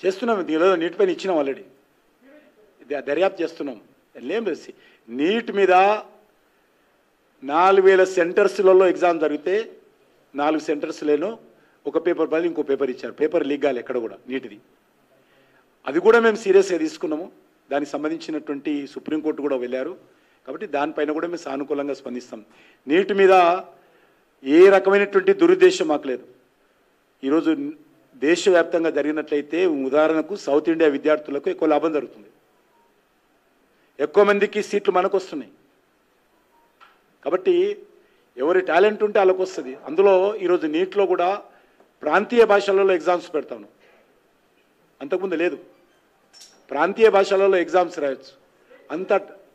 చేస్తున్నాం దీనిలో నీటిపైన ఇచ్చినాం ఆల్రెడీ ద- దర్యాప్తు చేస్తున్నాం లేం లేదు నీట్ మీద నాలుగు వేల సెంటర్స్లలో ఎగ్జామ్ జరిగితే నాలుగు సెంటర్స్లేనో ఒక పేపర్ బదులు ఇంకో పేపర్ ఇచ్చారు పేపర్ లీక్ కాలే ఎక్కడ కూడా నీటిది అది కూడా మేము సీరియస్గా తీసుకున్నాము దానికి సంబంధించినటువంటి సుప్రీంకోర్టు కూడా వెళ్ళారు కాబట్టి దానిపైన కూడా మేము సానుకూలంగా స్పందిస్తాం నీటి మీద ఏ రకమైనటువంటి దురుద్దేశం మాకు లేదు ఈరోజు దేశవ్యాప్తంగా జరిగినట్లయితే ఉదాహరణకు సౌత్ ఇండియా విద్యార్థులకు ఎక్కువ లాభం జరుగుతుంది ఎక్కువ మందికి సీట్లు మనకు వస్తున్నాయి కాబట్టి ఎవరి టాలెంట్ ఉంటే వాళ్ళకి వస్తుంది అందులో ఈరోజు నీట్లో కూడా ప్రాంతీయ భాషలలో ఎగ్జామ్స్ పెడతాను అంతకుముందు లేదు ప్రాంతీయ భాషలలో ఎగ్జామ్స్ రాయొచ్చు అంత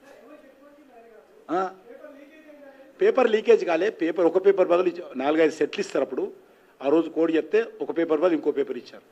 ఆ, పేపర్ లీకేజ్ కాలే పేపర్ ఒక పేపర్ బదులు ఇచ్చ- నాలుగైదు సెట్లు ఇస్తారు అప్పుడు ఆ రోజు కోడ్ చెప్తే ఒక పేపర్ బదులు ఇంకో పేపర్ ఇచ్చారు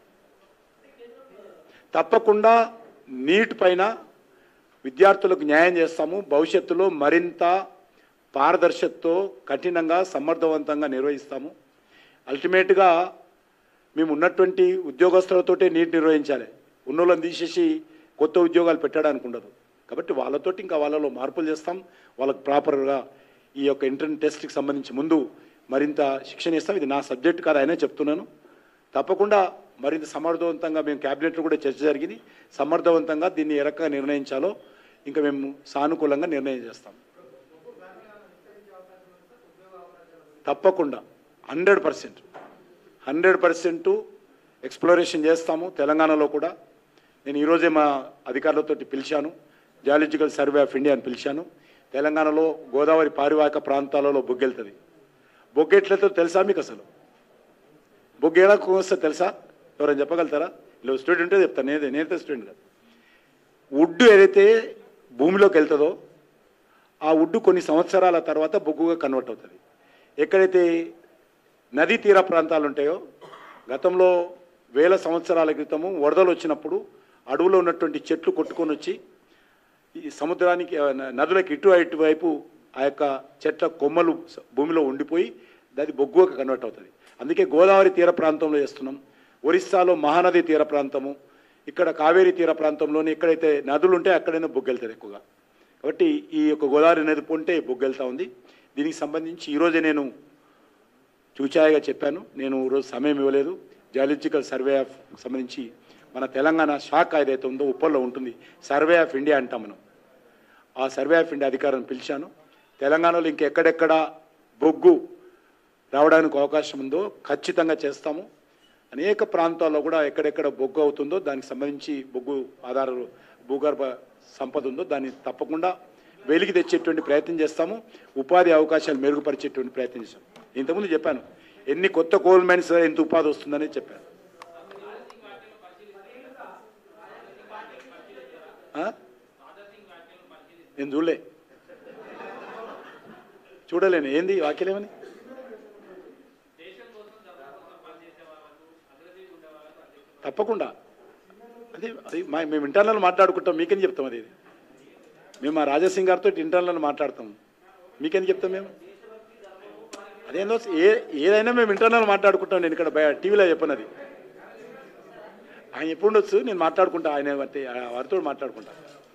తప్పకుండా నీట్ పైన విద్యార్థులకు న్యాయం చేస్తాము భవిష్యత్తులో మరింత పారదర్శకతో కఠినంగా సమర్థవంతంగా నిర్వహిస్తాము అల్టిమేట్గా మేము ఉన్నటువంటి ఉద్యోగస్తులతోటే నీట్ నిర్వహించాలి ఉన్నోళ్ళని తీసేసి కొత్త ఉద్యోగాలు పెట్టడానికి ఉండదు కాబట్టి వాళ్ళతోటి ఇంకా వాళ్ళలో మార్పులు చేస్తాం వాళ్ళకి ప్రాపర్గా ఈ యొక్క ఇంటర్నెట్ టెస్ట్కి సంబంధించి ముందు మరింత శిక్షణ ఇస్తాం ఇది నా సబ్జెక్ట్ కాదు అయినా చెప్తున్నాను తప్పకుండా మరింత సమర్థవంతంగా మేము క్యాబినెట్లో కూడా చర్చ జరిగింది సమర్థవంతంగా దీన్ని ఏ రకంగా నిర్ణయించాలో ఇంకా మేము సానుకూలంగా నిర్ణయం చేస్తాం తప్పకుండా hundred percent hundred percent exploration చేస్తాము తెలంగాణలో కూడా నేను ఈరోజే మా అధికారులతో పిలిచాను జియాలజికల్ సర్వే ఆఫ్ ఇండియా అని పిలిచాను తెలంగాణలో గోదావరి పారివాహిక ప్రాంతాలలో బొగ్గెళ్తుంది బొగ్గెట్లతో తెలుసా మీకు అసలు బొగ్గు ఎలా వస్తే తెలుసా ఎవరైనా చెప్పగలుగుతారా ఇలా స్టూడెంటే చెప్తాను నేనే నేనైతే స్టూడెంట్ కాదు వుడ్ ఏదైతే భూమిలోకి వెళ్తుందో ఆ వుడ్ కొన్ని సంవత్సరాల తర్వాత బొగ్గుగా కన్వర్ట్ అవుతుంది ఎక్కడైతే నదీ తీర ప్రాంతాలు ఉంటాయో గతంలో వేల సంవత్సరాల క్రితము వరదలు వచ్చినప్పుడు అడవులో ఉన్నటువంటి చెట్లు కొట్టుకొని వచ్చి ఈ సముద్రానికి ఆ, న- నదులకు ఇటు ఇటువైపు ఆ యొక్క చెట్ల కొమ్మలు స- భూమిలో ఉండిపోయి అది బొగ్గుగా కన్వర్ట్ అవుతుంది అందుకే గోదావరి తీర ప్రాంతంలో చేస్తున్నాం ఒరిస్సాలో మహానది తీర ప్రాంతము ఇక్కడ కావేరీ తీర ప్రాంతంలోనే ఎక్కడైతే నదులు ఉంటే అక్కడైనా బొగ్గెళ్తారు ఎక్కువగా కాబట్టి ఈ యొక్క గోదావరి నది పొంటే బొగ్గెళ్తా ఉంది దీనికి సంబంధించి ఈరోజే నేను చూచాయిగా చెప్పాను నేను ఈరోజు సమయం ఇవ్వలేదు జియాలజికల్ సర్వే ఆఫ్ సంబంధించి మన తెలంగాణ శాఖ ఏదైతే ఉందో ఉప్పల్లో ఉంటుంది సర్వే ఆఫ్ ఇండియా అంటాం మనం ఆ సర్వే ఆఫ్ ఇండియా అధికారిని పిలిచాను తెలంగాణలో ఇంకెక్కడెక్కడ బొగ్గు రావడానికి అవకాశం ఉందో ఖచ్చితంగా చేస్తాము అనేక ప్రాంతాల్లో కూడా ఎక్కడెక్కడ బొగ్గు అవుతుందో దానికి సంబంధించి బొగ్గు ఆధారాలు భూగర్భ సంపద ఉందో దాన్ని తప్పకుండా వెలికి తెచ్చేటువంటి ప్రయత్నం చేస్తాము ఉపాధి అవకాశాలు మెరుగుపరిచేటువంటి ప్రయత్నం చేస్తాం ఇంతకుముందు చెప్పాను ఎన్ని కొత్త కోల్ మైన్స్ ఎంత ఉపాధి వస్తుందని చెప్పాను ఆ? నేను చూడలే చూడలేను ఏంది వాక్యలేమని తప్పకుండా అదే అది మా- మేము ఇంటర్నల్ మాట్లాడుకుంటాం మీకేం చెప్తాం అది మేము మా రాజాసింగ్ గారితో ఇంటర్నల్ మాట్లాడతాం మీకేం చెప్తాం మేము అదేందో ఏ ఏదైనా మేము ఇంటర్నల్ మాట్లాడుకుంటాం నేను ఇక్కడ బయ టీవీలో చెప్పనది ఆయన ఎప్పుడు ఉండొచ్చు నేను మాట్లాడుకుంటా ఆయన వారితో వారితో మాట్లాడుకుంటా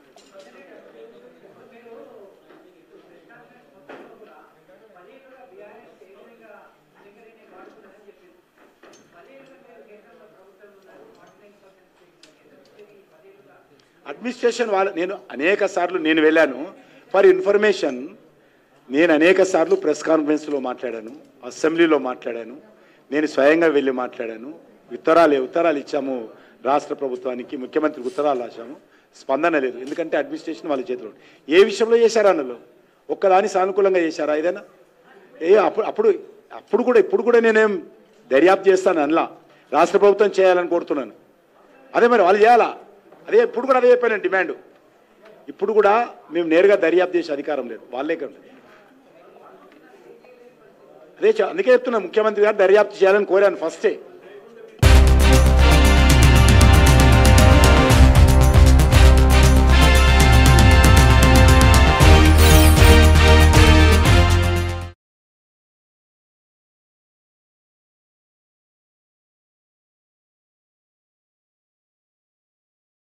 అడ్మినిస్ట్రేషన్ వాళ్ళ నేను అనేక సార్లు నేను వెళ్ళాను ఫర్ ఇన్ఫర్మేషన్ నేను అనేక సార్లు ప్రెస్ కాన్ఫరెన్స్లో మాట్లాడాను అసెంబ్లీలో మాట్లాడాను నేను స్వయంగా వెళ్ళి మాట్లాడాను ఉత్తరాలు ఉత్తరాలు ఇచ్చాము రాష్ట్ర ప్రభుత్వానికి ముఖ్యమంత్రికి ఉత్తరాలు రాశాము స్పందన లేదు ఎందుకంటే అడ్మినిస్ట్రేషన్ వాళ్ళ చేతిలో ఉంది. ఏ విషయంలో చేశారా అన్నలో ఒక్కదాని సానుకూలంగా చేశారా ఏదైనా ఏ అప్పుడు అప్పుడు అప్పుడు కూడా ఇప్పుడు కూడా నేనేం దర్యాప్తు చేస్తాను అనలా రాష్ట్ర ప్రభుత్వం చేయాలని కోరుతున్నాను అదే మరి వాళ్ళు చేయాలా అదే ఇప్పుడు కూడా అదే చెప్పాను డిమాండ్ ఇప్పుడు కూడా మేము నేరుగా దర్యాప్తు చేసే అధికారం లేదు వాళ్ళే ఉంటుంది అదే చె- అందుకే చెప్తున్నా ముఖ్యమంత్రి గారు దర్యాప్తు చేయాలని కోరాను ఫస్టే